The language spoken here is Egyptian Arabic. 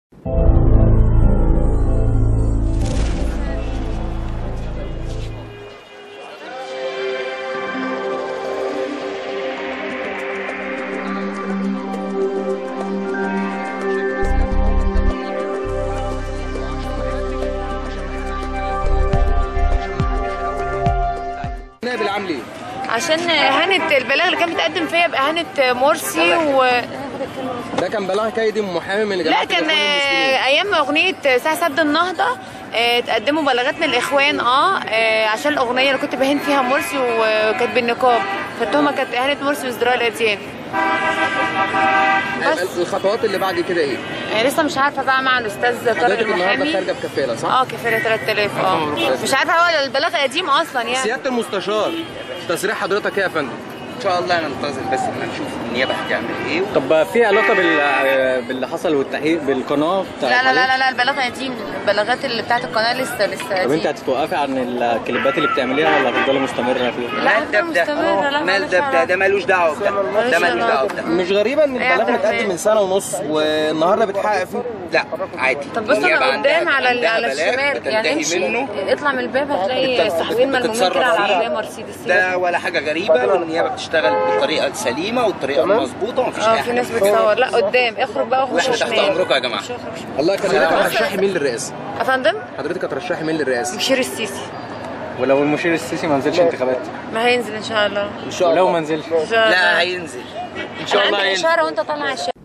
نائب العام ليه؟ عشان هانت البلاغ اللي كان بتقدم فيا بإهانة مرسي و ده كان بلاغ كيدي محامي من لا جماعه كان الإخوان المسلمين. آه، ايام اغنيه ساعه سد النهضه آه، تقدموا بلاغات من الاخوان اه آه، عشان الاغنيه اللي كنت بهين فيها مرسي وكانت بالنقاب فالتهمه كانت اهانه مرسي وازدراء الاديان بس الخطوات اللي بعد كده ايه؟ آه، لسه مش عارفه بقى مع الاستاذ طارق حضرتك النهارده المحامي خارجه بكفاله صح؟ اه كفايه 3000 اه مش عارفه هو البلاغ قديم اصلا يعني سياده المستشار تصريح حضرتك ايه يا فندم؟ ان شاء الله هننتظر بس ان نشوف النيابه هتعمل ايه طب في علاقه بال باللي حصل والتحقيق بالقناه بتاع لا لا لا لا, لا البلاغ قديم البلاغات اللي بتاعت القناه لسه لسه طب انت قديم. هتتوقفي عن الكليبات اللي بتعمليها ولا هتفضلي مستمره فيها؟ لا مال ده بده مستمرة، لا، مال مالوش ده بده علاقة. ده ملوش دعوه بده ده ملوش دعوه بده مش غريبه ان إيه البلاغ يا متقدم فندم؟ من سنه ونص والنهارده بتحقق فيه لا عادي طب بص النيابة انا عندها- قدام على ال- عندها على بلاغ الشمال يعني بتنتهي امشي منه اطلع من الباب هتلاقي الصحفيين ملمومين بتتصرف كده على فيه. العربيه مرسيدس ده ولا حاجه غريبه والنيابه بتشتغل بالطريقه السليمه والطريقه المظبوطه ومفيش اه اي في ناس حاجه بتصور لا قدام اخرج بقى وخش واحنا تحت شمال امركم يا جماعه مش هخرج شمال. الله يكرمك هترشحي مين للرئاسه؟ يا فندم حضرتك هترشحي مين للرئاسه؟ بشير السيسي ولو المشير السيسي ما نزلش انتخابات ما هينزل ان شاء الله ان شاء ولو الله ما نزلش ان شاء الله لا هينزل ان شاء الله عندك هينزل اشاره وانت طالع على الشارع